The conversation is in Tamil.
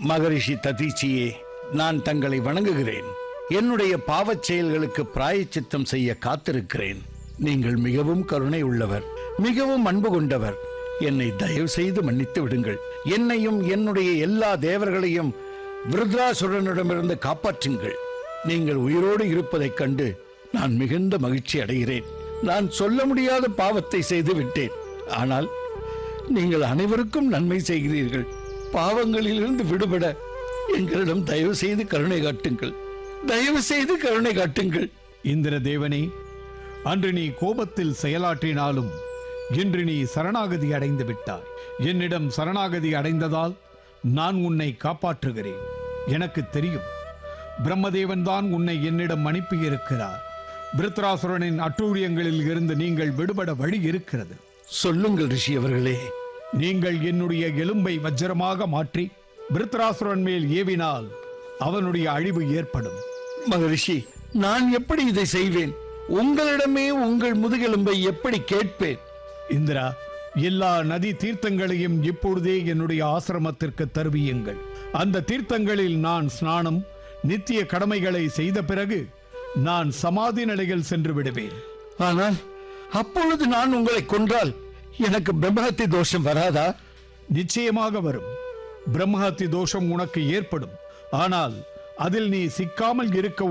மகரிஷி ததீச்சியே நான் தங்களை வணங்குகிறேன் என்னுடைய பாவச் செயல்களுக்கு பிராயச்சித்தம் செய்ய காத்திருக்கிறேன் நீங்கள் மிகவும் கருணை உள்ளவர் மிகவும் அன்பு கொண்டவர் என்னை தயவு செய்து மன்னித்து விடுங்கள் என்னையும் என்னுடைய எல்லா தேவர்களையும் விருத்ராசுரனிடமிருந்து காப்பாற்றுங்கள் நீங்கள் உயிரோடு இருப்பதைக் கண்டு நான் மிகுந்த மகிழ்ச்சி அடைகிறேன் நான் சொல்ல முடியாத பாவத்தை செய்து விட்டேன் ஆனால் நீங்கள் அனைவருக்கும் நன்மை செய்கிறீர்கள் பாவங்களிலிருந்து விடுபட எங்களிடம் தயவு செய்து கருணை காட்டுங்கள் தயவு செய்து கருணை காட்டுங்கள் இந்திர தேவனே அன்று நீ கோபத்தில் செயலாற்றினாலும் இன்று நீ சரணாகதி அடைந்து விட்டாய் என்னிடம் சரணாகதி அடைந்ததால் நான் உன்னை காப்பாற்றுகிறேன் எனக்கு தெரியும் பிரம்மதேவன் தான் உன்னை என்னிடம் அனுப்பியிருக்கிறார் விருத்ராசுரனின் அட்டூழியங்களில் இருந்து நீங்கள் விடுபட வழி இருக்கிறது சொல்லுங்கள் ரிஷி அவர்களே நீங்கள் என்னுடைய எலும்பை வஜ்ரமாக மாற்றி விருத்ராசுரன் மேல் ஏவினால் அவனுடைய அழிவு ஏற்படும் மகரிஷி நான் எப்படி இதை செய்வேன் உங்களிடமே உங்கள் முதுகெலும்பை எப்படி கேட்பேன் இந்திரா எல்லா நதி தீர்த்தங்களையும் இப்பொழுதே என்னுடைய ஆசிரமத்திற்கு தருவியுங்கள் அந்த தீர்த்தங்களில் நான் ஸ்நானம் நித்திய கடமைகளை செய்த பிறகு நான் சமாதி நிலையில் சென்று விடுவேன் ஆனால் அப்பொழுது நான் உங்களை கொன்றால் எனக்கு பிரம்மஹத்தி தோஷம் வராதா நிச்சயமாக வரும் பிரம்மஹத்தி தோஷம் உனக்கு ஏற்படும் ஆனால் அதில் நீ சிக்காமல் இருக்க